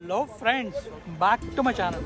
hello friends back to my channel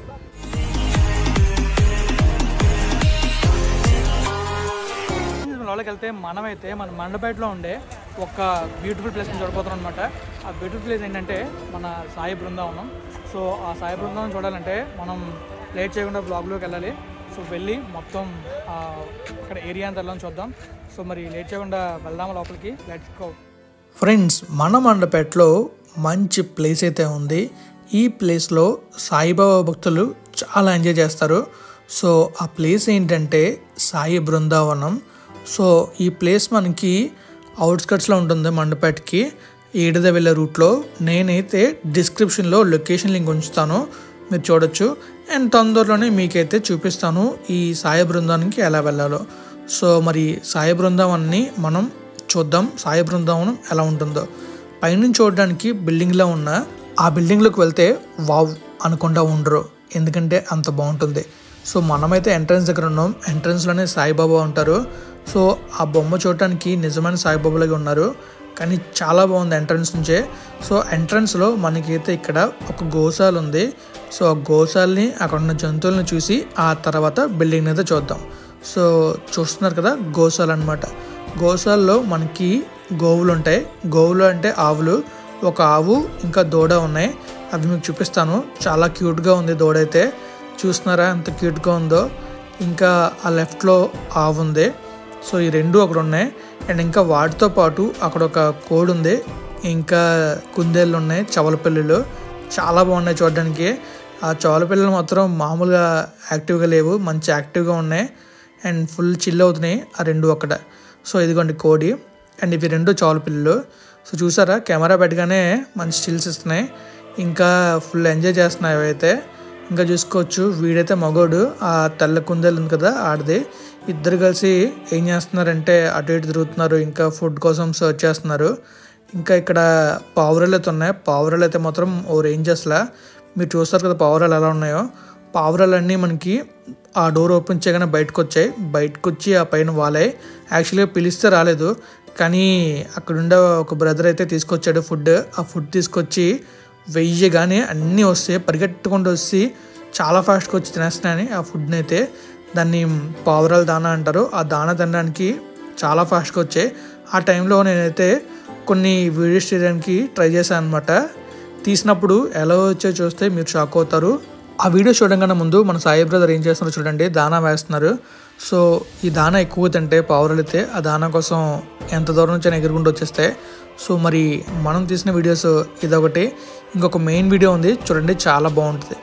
లోపలికి వెళ్తే మనమైతే మన మండపేటలో ఉండే ఒక బ్యూటిఫుల్ ప్లేస్ని చూడబోతున్నాం అనమాట ఆ బ్యూటిఫుల్ ప్లేస్ ఏంటంటే మన సాయి బృందావనం సో ఆ సాయి బృందావనం చూడాలంటే మనం లేట్ చేయకుండా బ్లాగ్లోకి వెళ్ళాలి సో వెళ్ళి మొత్తం ఆ, అక్కడ ఏరియా అంతా వెళ్ళాలని చూద్దాం సో మరి లేట్ చేయకుండా వెళ్దామా లోపలికి లెట్స్ గో ఫ్రెండ్స్ మన మండపేటలో మంచి ప్లేస్ అయితే ఉంది ఈ ప్లేస్లో సాయిబాబా భక్తులు చాలా ఎంజాయ్ చేస్తారు సో ఆ ప్లేస్ ఏంటంటే సాయి బృందావనం సో ఈ ప్లేస్ మనకి అవుట్స్కట్స్లో ఉంటుంది మండపేటకి ఏడుద వెళ్ళే రూట్లో నేనైతే డిస్క్రిప్షన్లో లొకేషన్ లింక్ ఉంచుతాను మీరు చూడొచ్చు అండ్ తొందరలోనే మీకైతే చూపిస్తాను ఈ సాయి బృందానికి ఎలా వెళ్ళాలో సో మరి సాయి బృందావనాన్ని మనం చూద్దాం సాయి బృందావనం ఎలా ఉంటుందో పైనుంచి చూడడానికి బిల్డింగ్లో ఉన్న ఆ బిల్డింగ్లోకి వెళ్తే వావ్ అనకుండా ఉండరు ఎందుకంటే అంత బాగుంటుంది సో మనమైతే ఎంట్రన్స్ దగ్గర ఉన్నాం ఎంట్రన్స్లోనే సాయిబాబా ఉంటారు సో ఆ బొమ్మ చూడటానికి నిజమైన సాయిబాబాలాగా ఉన్నారు కానీ చాలా బాగుంది ఎంట్రన్స్ నుంచే సో ఎంట్రన్స్లో మనకైతే ఇక్కడ ఒక గోశాల ఉంది సో ఆ గోశాలని అక్కడ ఉన్న జంతువులను చూసి ఆ తర్వాత బిల్డింగ్ అయితే చూద్దాం సో చూస్తున్నారు కదా గోశాల అనమాట గోశాలలో మనకి గోవులు ఉంటాయి గోవులు అంటే ఆవులు ఒక ఆవు ఇంకా దూడ ఉన్నాయి అవి మీకు చూపిస్తాను చాలా క్యూట్గా ఉంది దూడ అయితే చూస్తున్నారా ఎంత క్యూట్గా ఉందో ఇంకా ఆ లెఫ్ట్లో ఆవు ఉంది సో ఈ రెండు అక్కడ ఉన్నాయి అండ్ ఇంకా వాటితో పాటు అక్కడ ఒక కోడి ఉంది ఇంకా కుందేళ్ళు ఉన్నాయి చవల పిల్లలు చాలా బాగున్నాయి చూడడానికి ఆ చవల పిల్లలు మాత్రం మామూలుగా యాక్టివ్గా లేవు మంచి యాక్టివ్గా ఉన్నాయి అండ్ ఫుల్ చిల్ అవుతున్నాయి ఆ రెండు అక్కడ సో ఇదిగోండి కోడి అండ్ ఇవి రెండు చవల పిల్లలు సో చూసారా కెమెరా పెట్టగానే మంచి స్టిల్స్ ఇస్తున్నాయి ఇంకా ఫుల్ ఎంజాయ్ చేస్తున్నాయి అవైతే ఇంకా చూసుకోవచ్చు వీడైతే మగోడు ఆ తెల్ల కుందేలు ఉంది కదా ఆడది ఇద్దరు కలిసి ఏం చేస్తున్నారంటే అటు ఇటు తిరుగుతున్నారు ఇంకా ఫుడ్ కోసం సర్చ్ చేస్తున్నారు ఇంకా ఇక్కడ పావురాలు అయితే ఉన్నాయి పావురాలు అయితే మాత్రం ఓ రేంజెస్లా మీరు చూస్తారు కదా పావురాలు ఎలా ఉన్నాయో పావురాలన్నీ మనకి ఆ డోర్ ఓపెన్ చేయగానే బయటకు వచ్చాయి బయటకు వచ్చి ఆ పైన వాలాయి యాక్చువల్గా పిలిస్తే రాలేదు కానీ అక్కడుండే ఒక బ్రదర్ అయితే తీసుకొచ్చాడు ఫుడ్ ఆ ఫుడ్ తీసుకొచ్చి వెయ్యగానే అన్నీ వస్తాయి పరిగెట్టుకుంటూ వచ్చి చాలా ఫాస్ట్గా వచ్చి తినేస్తున్నాయని ఆ ఫుడ్ని అయితే దాన్ని పావురాల దానా అంటారు ఆ దానా తినడానికి చాలా ఫాస్ట్గా వచ్చాయి ఆ టైంలో నేనైతే కొన్ని వీడియోస్ చేయడానికి ట్రై చేశాను అనమాట తీసినప్పుడు ఎలా వచ్చో చూస్తే మీరు షాక్ అవుతారు ఆ వీడియో చూడడం కన్నా ముందు మన సాయి బ్రదర్ ఏం చేస్తున్నారో చూడండి దానా వేస్తున్నారు సో ఈ దానా ఎక్కువ తింటే పావురాలు అయితే ఆ దానా కోసం ఎంత దూరం నుంచి ఎగురుకుంటూ వచ్చేస్తాయి సో మరి మనం తీసిన వీడియోస్ ఇదొకటి ఇంకొక మెయిన్ వీడియో ఉంది చూడండి చాలా బాగుంటుంది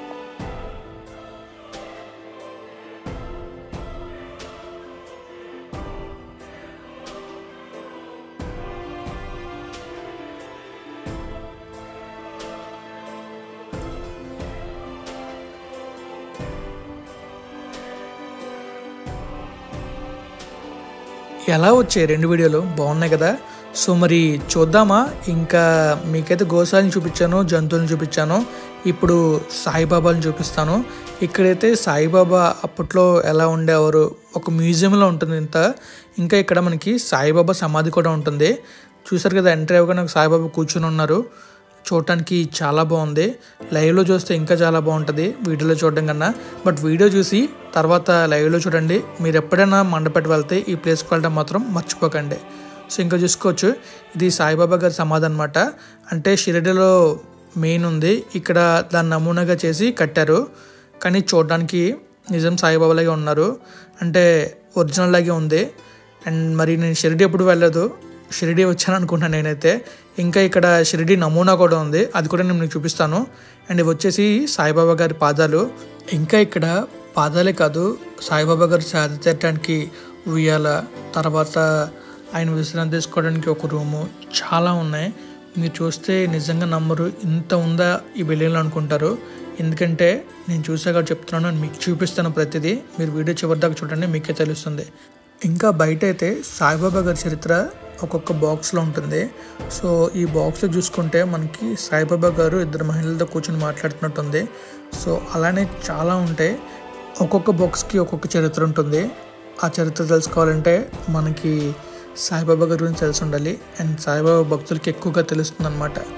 ఎలా వచ్చాయి రెండు వీడియోలు బాగున్నాయి కదా సో మరి చూద్దామా ఇంకా మీకైతే గోశాలని చూపించాను జంతువులను చూపించాను ఇప్పుడు సాయిబాబాని చూపిస్తాను ఇక్కడైతే సాయిబాబా అప్పట్లో ఎలా ఉండేవారు ఒక మ్యూజియంలో ఉంటుంది ఇంత ఇంకా ఇక్కడ మనకి సాయిబాబా సమాధి కూడా ఉంటుంది చూసారు కదా ఎంట్రీ అవ్వగానే ఒక సాయిబాబా కూర్చొని ఉన్నారు చూడటానికి చాలా బాగుంది లైవ్లో చూస్తే ఇంకా చాలా బాగుంటుంది వీడియోలో చూడడం కన్నా బట్ వీడియో చూసి తర్వాత లైవ్లో చూడండి మీరు ఎప్పుడైనా మండపేట వెళ్తే ఈ ప్లేస్కి వెళ్ళడం మాత్రం మర్చిపోకండి సో ఇంకా చూసుకోవచ్చు ఇది సాయిబాబా గారి సమాధి అనమాట అంటే షిరిడిలో మెయిన్ ఉంది ఇక్కడ దాన్ని నమూనాగా చేసి కట్టారు కానీ చూడడానికి నిజం సాయిబాబాలాగే ఉన్నారు అంటే ఒరిజినల్ లాగే ఉంది అండ్ మరి నేను షిరిడి ఎప్పుడు వెళ్ళలేదు షిరిడి వచ్చాను అనుకుంటున్నాను నేనైతే ఇంకా ఇక్కడ షిరిడి నమూనా కూడా ఉంది అది కూడా నేను మీకు చూపిస్తాను అండ్ ఇవి వచ్చేసి సాయిబాబా గారి పాదాలు ఇంకా ఇక్కడ పాదాలే కాదు సాయిబాబా గారి సాధి తీయటానికి ఉయ్యాల తర్వాత ఆయన విశ్రాంతి తీసుకోవడానికి ఒక రూము చాలా ఉన్నాయి మీరు చూస్తే నిజంగా నమ్మరు ఇంత ఉందా ఈ బిల్డింగ్లో అనుకుంటారు ఎందుకంటే నేను చూసాక చెప్తున్నాను మీకు చూపిస్తాను ప్రతిదీ మీరు వీడియో చివరి దాకా చూడండి మీకే తెలుస్తుంది ఇంకా బయట అయితే సాయిబాబా గారి చరిత్ర ఒక్కొక్క బాక్స్లో ఉంటుంది సో ఈ బాక్స్లో చూసుకుంటే మనకి సాయిబాబా గారు ఇద్దరు మహిళలతో కూర్చొని మాట్లాడుతున్నట్టుంది సో అలానే చాలా ఉంటాయి ఒక్కొక్క బాక్స్కి ఒక్కొక్క చరిత్ర ఉంటుంది ఆ చరిత్ర తెలుసుకోవాలంటే మనకి సాయిబాబా గారి గురించి తెలిసి ఉండాలి అండ్ సాయిబాబా భక్తులకి ఎక్కువగా తెలుస్తుంది అనమాట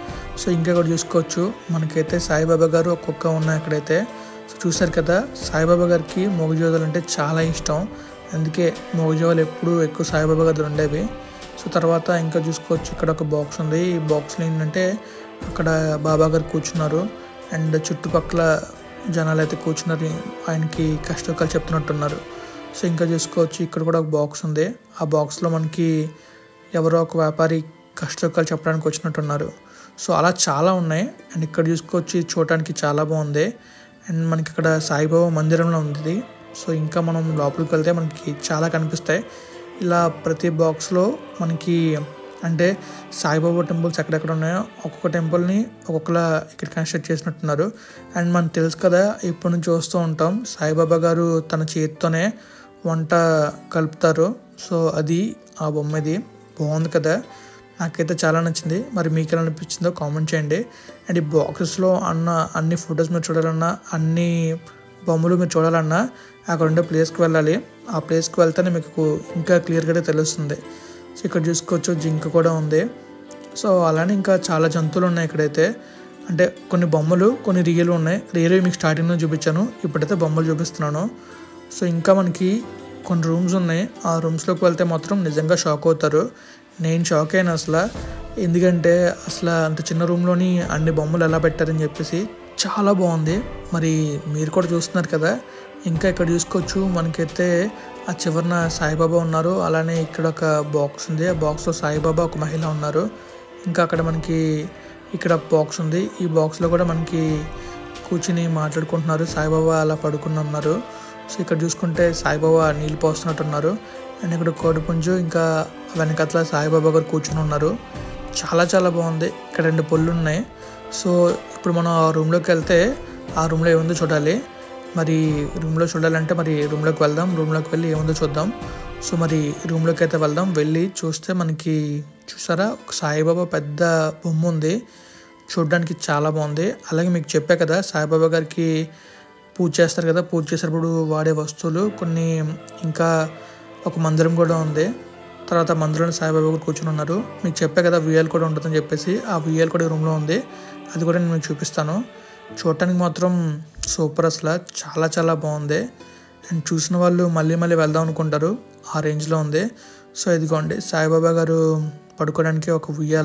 సో ఇంకా కూడా చూసుకోవచ్చు మనకైతే సాయిబాబా గారు ఒక్కొక్క ఉన్నాయి అక్కడైతే సో చూసారు కదా సాయిబాబా గారికి మోగజోదాలు అంటే చాలా ఇష్టం అందుకే మోగజోదాలు ఎప్పుడూ ఎక్కువ సాయిబాబా గారు ఉండేవి సో తర్వాత ఇంకా చూసుకోవచ్చు ఇక్కడ ఒక బాక్స్ ఉంది ఈ బాక్స్లో ఏంటంటే అక్కడ బాబా గారు కూర్చున్నారు అండ్ చుట్టుపక్కల జనాలు అయితే కూర్చున్నారు ఆయనకి కష్టకాలు చెప్తున్నట్టున్నారు సో ఇంకా చూసుకోవచ్చు ఇక్కడ కూడా ఒక బాక్స్ ఉంది ఆ బాక్స్లో మనకి ఎవరో ఒక వ్యాపారి కష్టకాలు చెప్పడానికి వచ్చినట్టున్నారు సో అలా చాలా ఉన్నాయి అండ్ ఇక్కడ చూసుకోవచ్చు ఇది చూడటానికి చాలా బాగుంది అండ్ మనకి ఇక్కడ సాయిబాబా మందిరంలో ఉంది సో ఇంకా మనం లోపలికి వెళ్తే మనకి చాలా కనిపిస్తాయి ఇలా ప్రతి బాక్స్లో మనకి అంటే సాయిబాబా టెంపుల్స్ ఎక్కడెక్కడ ఉన్నాయో ఒక్కొక్క టెంపుల్ని ఒక్కొక్కలా ఇక్కడ కన్స్ట్రక్ట్ చేసినట్టున్నారు అండ్ మనకు తెలుసు కదా ఇప్పటి నుంచి చూస్తూ ఉంటాం సాయిబాబా గారు తన చేతితోనే వంట కలుపుతారు సో అది ఆ బొమ్మ ఇది బాగుంది కదా నాకైతే చాలా నచ్చింది మరి మీకు ఎలా అనిపించిందో కామెంట్ చేయండి అండ్ ఈ బాక్సెస్లో అన్న అన్ని ఫొటోస్ మీరు చూడాలన్నా అన్ని బొమ్మలు మీరు చూడాలన్నా అక్కడ ఉండే ప్లేస్కి వెళ్ళాలి ఆ ప్లేస్కి వెళ్తేనే మీకు ఇంకా క్లియర్గా తెలుస్తుంది సో ఇక్కడ చూసుకోవచ్చు జింక కూడా ఉంది సో అలానే ఇంకా చాలా జంతువులు ఉన్నాయి ఇక్కడైతే అంటే కొన్ని బొమ్మలు కొన్ని రియల్ ఉన్నాయి రియల్ మీకు స్టార్టింగ్లో చూపించాను ఇప్పుడైతే బొమ్మలు చూపిస్తున్నాను సో ఇంకా మనకి కొన్ని రూమ్స్ ఉన్నాయి ఆ రూమ్స్లోకి వెళ్తే మాత్రం నిజంగా షాక్ అవుతారు నేను షాక్ అయిన అసలు ఎందుకంటే అసలు అంత చిన్న రూమ్లోని అన్ని బొమ్మలు ఎలా పెట్టారని చెప్పేసి చాలా బాగుంది మరి మీరు కూడా చూస్తున్నారు కదా ఇంకా ఇక్కడ చూసుకోవచ్చు మనకైతే ఆ చివరన సాయిబాబా ఉన్నారు అలానే ఇక్కడ ఒక బాక్స్ ఉంది ఆ బాక్స్లో సాయిబాబా ఒక మహిళ ఉన్నారు ఇంకా అక్కడ మనకి ఇక్కడ బాక్స్ ఉంది ఈ బాక్స్లో కూడా మనకి కూర్చుని మాట్లాడుకుంటున్నారు సాయిబాబా అలా పడుకుని ఉన్నారు సో ఇక్కడ చూసుకుంటే సాయిబాబా నీళ్ళు పోస్తున్నట్టున్నారు అండ్ ఇక్కడ కోడిపుంజు ఇంకా వెనకట్ల సాయిబాబా గారు కూర్చుని ఉన్నారు చాలా చాలా బాగుంది ఇక్కడ రెండు పొల్లు ఉన్నాయి సో ఇప్పుడు మనం ఆ రూమ్లోకి వెళ్తే ఆ రూమ్లో ఏముందో చూడాలి మరి రూమ్లో చూడాలంటే మరి రూమ్లోకి వెళ్దాం రూమ్లోకి వెళ్ళి ఏముందో చూద్దాం సో మరి రూమ్లోకి అయితే వెళ్దాం వెళ్ళి చూస్తే మనకి చూసారా ఒక సాయిబాబా పెద్ద బొమ్మ ఉంది చూడడానికి చాలా బాగుంది అలాగే మీకు చెప్పా కదా సాయిబాబా గారికి పూజ చేస్తారు కదా పూజ చేసేటప్పుడు వాడే వస్తువులు కొన్ని ఇంకా ఒక మందిరం కూడా ఉంది తర్వాత మందిరంలో సాయిబాబా గారు కూర్చొని ఉన్నారు మీకు చెప్పా కదా విఎల్ కూడా ఉంటుందని చెప్పేసి ఆ విఎల్ కూడా రూమ్లో ఉంది అది కూడా నేను మీకు చూపిస్తాను చూడటానికి మాత్రం సూపర్ అసలు చాలా చాలా బాగుంది అండ్ చూసిన వాళ్ళు మళ్ళీ మళ్ళీ వెళ్దాం అనుకుంటారు ఆ రేంజ్లో ఉంది సో ఇదిగోండి సాయిబాబా గారు పడుకోవడానికి ఒక ఉయ్యాల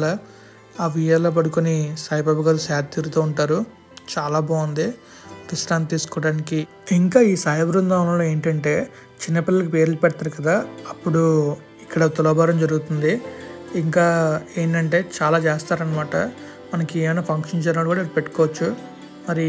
ఆ ఉయ్యాల పడుకొని సాయిబాబా గారు సేద తీరుతూ ఉంటారు చాలా బాగుంది విశ్రాంతి తీసుకోవడానికి ఇంకా ఈ సాయి బృందావనంలో ఏంటంటే చిన్నపిల్లలకి పేర్లు పెడతారు కదా అప్పుడు ఇక్కడ తులాభారం జరుగుతుంది ఇంకా ఏంటంటే చాలా చేస్తారనమాట మనకి ఏమైనా ఫంక్షన్ జరిగినప్పుడు కూడా పెట్టుకోవచ్చు మరి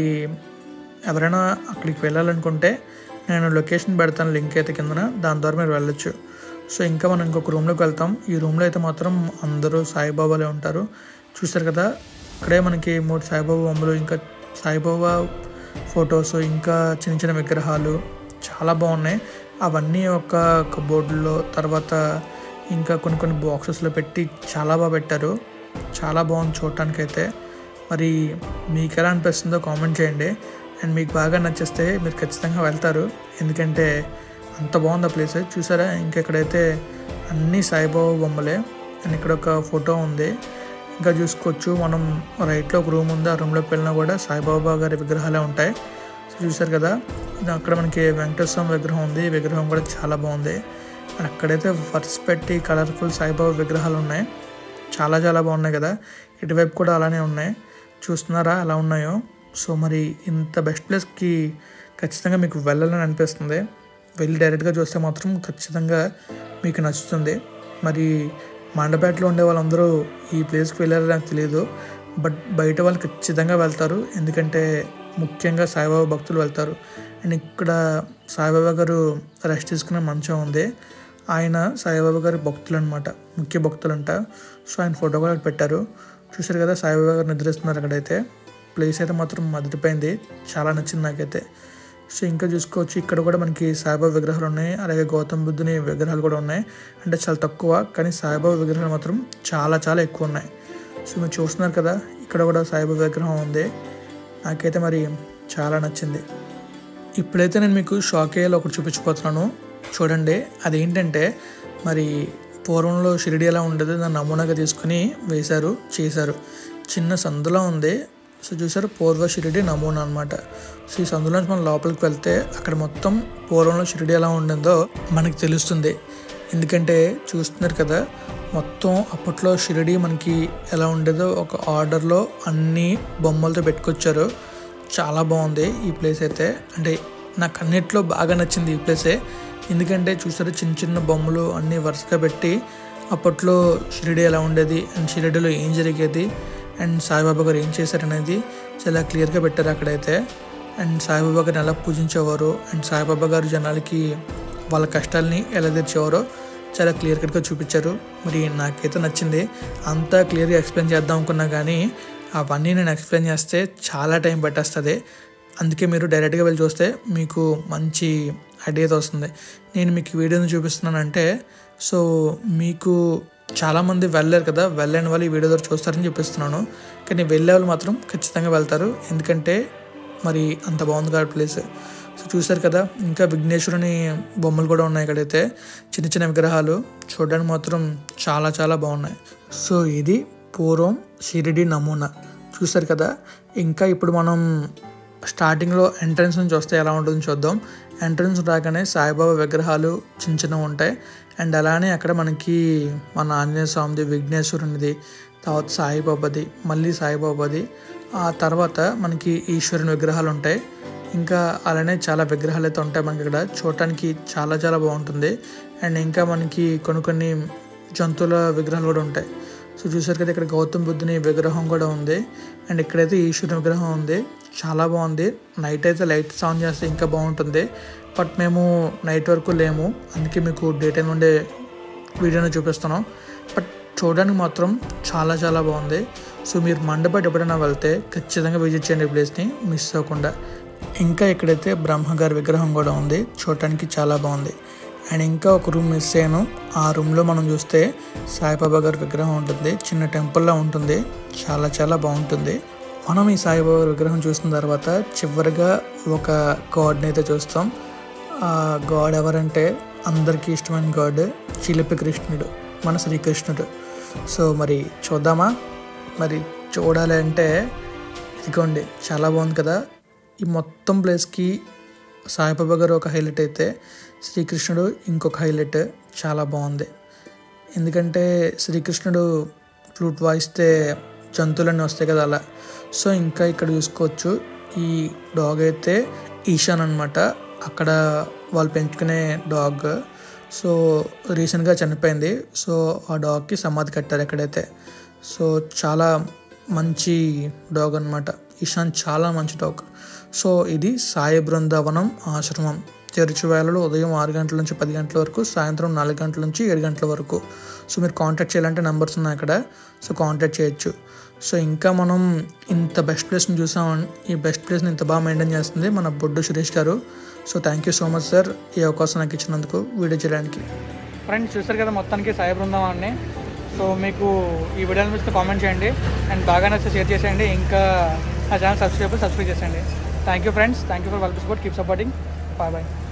ఎవరైనా అక్కడికి వెళ్ళాలనుకుంటే నేను లొకేషన్ పెడతాను లింక్ అయితే కిందన దాని ద్వారా మీరు వెళ్ళొచ్చు సో ఇంకా మనం ఇంకొక రూమ్లోకి వెళ్తాం ఈ రూమ్లో అయితే మాత్రం అందరూ సాయిబాబాలే ఉంటారు చూస్తారు కదా ఇక్కడే మనకి మూడు సాయిబాబా బొమ్మలు ఇంకా సాయిబాబా ఫొటోస్ ఇంకా చిన్న చిన్న విగ్రహాలు చాలా బాగున్నాయి అవన్నీ ఒక కబోర్డులో తర్వాత ఇంకా కొన్ని కొన్ని బాక్సెస్లో పెట్టి చాలా బాగా పెట్టారు చాలా బాగుంది చూడటానికి అయితే మరి మీకు ఎలా అనిపిస్తుందో కామెంట్ చేయండి అండ్ మీకు బాగా నచ్చిస్తే మీరు ఖచ్చితంగా వెళ్తారు ఎందుకంటే అంత బాగుంది ఆ ప్లేస్ చూసారా ఇంకెక్కడైతే అన్నీ సాయిబాబా బొమ్మలే అండ్ ఇక్కడ ఒక ఫోటో ఉంది ఇంకా చూసుకోవచ్చు మనం రైట్లో ఒక రూమ్ ఉంది ఆ రూమ్లోకి వెళ్ళినా కూడా సాయిబాబా గారి విగ్రహాలే ఉంటాయి సో చూసారు కదా ఇది అక్కడ మనకి వెంకటేశ్వర స్వామి విగ్రహం ఉంది ఈ విగ్రహం కూడా చాలా బాగుంది అండ్ అక్కడైతే వర్స్ పెట్టి కలర్ఫుల్ సాయిబాబా విగ్రహాలు ఉన్నాయి చాలా చాలా బాగున్నాయి కదా ఇటువైపు కూడా అలానే ఉన్నాయి చూస్తున్నారా ఎలా ఉన్నాయో సో మరి ఇంత బెస్ట్ ప్లేస్కి ఖచ్చితంగా మీకు వెళ్ళాలని అనిపిస్తుంది వెళ్ళి డైరెక్ట్గా చూస్తే మాత్రం ఖచ్చితంగా మీకు నచ్చుతుంది మరి మండపేటలో ఉండే వాళ్ళందరూ ఈ ప్లేస్కి వెళ్ళారని నాకు తెలియదు బట్ బయట వాళ్ళు ఖచ్చితంగా వెళ్తారు ఎందుకంటే ముఖ్యంగా సాయిబాబా భక్తులు వెళ్తారు అండ్ ఇక్కడ సాయిబాబా గారు రెస్ట్ తీసుకునే మంచం ఉంది ఆయన సాయిబాబా గారి భక్తులు అనమాట ముఖ్య భక్తులు అంట సో ఆయన ఫోటో కూడా పెట్టారు చూసారు కదా సాయిబాబా గారు నిద్రిస్తున్నారు అక్కడైతే ప్లేస్ అయితే మాత్రం అదిరిపోయింది చాలా నచ్చింది నాకైతే సో ఇంకా చూసుకోవచ్చు ఇక్కడ కూడా మనకి సాయిబాబా విగ్రహాలు ఉన్నాయి అలాగే గౌతమ్ బుద్ధుని విగ్రహాలు కూడా ఉన్నాయి అంటే చాలా తక్కువ కానీ సాయిబాబా విగ్రహాలు మాత్రం చాలా చాలా ఎక్కువ ఉన్నాయి సో మీరు చూస్తున్నారు కదా ఇక్కడ కూడా సాయిబాబా విగ్రహం ఉంది నాకైతే మరి చాలా నచ్చింది ఇప్పుడైతే నేను మీకు షాక్ అయ్యేలా ఒకటి చూపించిపోతున్నాను చూడండి అదేంటంటే మరి పూర్వంలో షిరిడి ఎలా ఉండేది దాన్ని నమూనాగా తీసుకుని వేశారు చేశారు చిన్న సందులో ఉంది సో చూసారు పూర్వ షిరిడి నమూనా అనమాట సో ఈ సందులోంచి మనం లోపలికి వెళ్తే అక్కడ మొత్తం పూర్వంలో షిరిడి ఎలా ఉండిందో మనకి తెలుస్తుంది ఎందుకంటే చూస్తున్నారు కదా మొత్తం అప్పట్లో షిరిడి మనకి ఎలా ఉండేదో ఒక ఆర్డర్లో అన్ని బొమ్మలతో పెట్టుకొచ్చారు చాలా బాగుంది ఈ ప్లేస్ అయితే అంటే నాకు అన్నిట్లో బాగా నచ్చింది ఈ ప్లేసే ఎందుకంటే చూసారు చిన్న చిన్న బొమ్మలు అన్నీ వరుసగా పెట్టి అప్పట్లో షిరిడి ఎలా ఉండేది అండ్ షిరిడిలో ఏం జరిగేది అండ్ సాయిబాబా గారు ఏం చేశారనేది చాలా క్లియర్గా పెట్టారు అక్కడైతే అండ్ సాయిబాబా గారిని ఎలా పూజించేవారు అండ్ సాయిబాబా గారు జనాలకి వాళ్ళ కష్టాలని ఎలా తీర్చేవారో చాలా క్లియర్ కట్గా చూపించారు మరి నాకైతే నచ్చింది అంతా క్లియర్గా ఎక్స్ప్లెయిన్ చేద్దాం అనుకున్నా కానీ అవన్నీ నేను ఎక్స్ప్లెయిన్ చేస్తే చాలా టైం పట్టేస్తుంది అందుకే మీరు డైరెక్ట్గా వెళ్ళి చూస్తే మీకు మంచి ఐడియా అయితే వస్తుంది నేను మీకు ఈ వీడియోని చూపిస్తున్నానంటే సో మీకు చాలామంది వెళ్ళారు కదా వెళ్ళని వాళ్ళు ఈ వీడియో ద్వారా చూస్తారని చూపిస్తున్నాను కానీ వెళ్ళే వాళ్ళు మాత్రం ఖచ్చితంగా వెళ్తారు ఎందుకంటే మరి అంత బాగుంది కాబట్టి ప్లేస్ సో చూసారు కదా ఇంకా విఘ్నేశ్వరుని బొమ్మలు కూడా ఉన్నాయి ఇక్కడైతే చిన్న చిన్న విగ్రహాలు చూడడానికి మాత్రం చాలా చాలా బాగున్నాయి సో ఇది పూర్వం షిరిడి నమూనా చూసారు కదా ఇంకా ఇప్పుడు మనం స్టార్టింగ్లో ఎంట్రన్స్ నుంచి వస్తే ఎలా ఉంటుందో చూద్దాం ఎంట్రన్స్ రాగానే సాయిబాబా విగ్రహాలు చిన్న చిన్నవి ఉంటాయి అండ్ అలానే అక్కడ మనకి మన ఆంజనేయ స్వామిది విఘ్నేశ్వరునిది తర్వాత సాయిబాబాది మళ్ళీ సాయిబాబాది ఆ తర్వాత మనకి ఈశ్వరుని విగ్రహాలు ఉంటాయి ఇంకా అలానే చాలా విగ్రహాలు అయితే ఉంటాయి మనకి ఇక్కడ చూడటానికి చాలా చాలా బాగుంటుంది అండ్ ఇంకా మనకి కొన్ని కొన్ని జంతువుల విగ్రహాలు కూడా ఉంటాయి సో చూసారు కదా ఇక్కడ గౌతమ్ బుద్ధుని విగ్రహం కూడా ఉంది అండ్ ఇక్కడైతే ఈశ్వరుని విగ్రహం ఉంది చాలా బాగుంది నైట్ అయితే లైట్ ఆన్ చేస్తే ఇంకా బాగుంటుంది బట్ మేము నైట్ వరకు లేము అందుకే మీకు డే టైం ఉండే వీడియోని చూపిస్తున్నాం బట్ చూడడానికి మాత్రం చాలా చాలా బాగుంది సో మీరు మండపేట ఎప్పుడైనా వెళ్తే ఖచ్చితంగా విజిట్ చేయండి ఈ ప్లేస్ని మిస్ అవ్వకుండా ఇంకా ఇక్కడైతే బ్రహ్మగారి విగ్రహం కూడా ఉంది చూడటానికి చాలా బాగుంది అండ్ ఇంకా ఒక రూమ్ మిస్ అయ్యాను ఆ రూమ్లో మనం చూస్తే సాయిబాబా గారి విగ్రహం ఉంటుంది చిన్న టెంపుల్లా ఉంటుంది చాలా చాలా బాగుంటుంది మనం ఈ సాయిబాబా విగ్రహం చూసిన తర్వాత చివరిగా ఒక గాడ్ని అయితే చూస్తాం ఆ గాడ్ ఎవరంటే అందరికీ ఇష్టమైన గాడ్ చిలిపి కృష్ణుడు మన శ్రీకృష్ణుడు సో మరి చూద్దామా మరి చూడాలి అంటే ఇదిగోండి చాలా బాగుంది కదా ఈ మొత్తం ప్లేస్కి సాయిబాబా గారు ఒక హైలైట్ అయితే శ్రీకృష్ణుడు ఇంకొక హైలైట్ చాలా బాగుంది ఎందుకంటే శ్రీకృష్ణుడు ఫ్లూట్ వాయిస్తే జంతువులన్నీ వస్తాయి కదా అలా సో ఇంకా ఇక్కడ చూసుకోవచ్చు ఈ డాగ్ అయితే ఈశాన్ అనమాట అక్కడ వాళ్ళు పెంచుకునే డాగ్ సో రీసెంట్గా చనిపోయింది సో ఆ డాగ్కి సమాధి కట్టారు ఎక్కడైతే సో చాలా మంచి డాగ్ అనమాట ఈశాన్ చాలా మంచి డాగ్ సో ఇది సాయి బృందావనం ఆశ్రమం తెరుచు వేళలో ఉదయం ఆరు గంటల నుంచి పది గంటల వరకు సాయంత్రం నాలుగు గంటల నుంచి ఏడు గంటల వరకు సో మీరు కాంటాక్ట్ చేయాలంటే నెంబర్స్ ఉన్నాయి అక్కడ సో కాంటాక్ట్ చేయొచ్చు సో ఇంకా మనం ఇంత బెస్ట్ ప్లేస్ని చూసాం ఈ బెస్ట్ ప్లేస్ని ఇంత బాగా మెయింటైన్ చేస్తుంది మన Boddu Suresh garu so thank you so much sir ఈ అవకాశం నాకు ఇచ్చినందుకు వీడియో చేయడానికి ఫ్రెండ్స్ చూస్తారు కదా మొత్తానికి సాయి బృందావాన్ని సో మీకు ఈ వీడియో అనిపిస్తే కామెంట్ చేయండి అండ్ బాగా నచ్చితే షేర్ చేసేయండి ఇంకా ఆ ఛానల్ సబ్స్క్రైబ్ సబ్స్క్రైబ్ చేసేయండి thank you friends thank you for welcome support keep supporting bye bye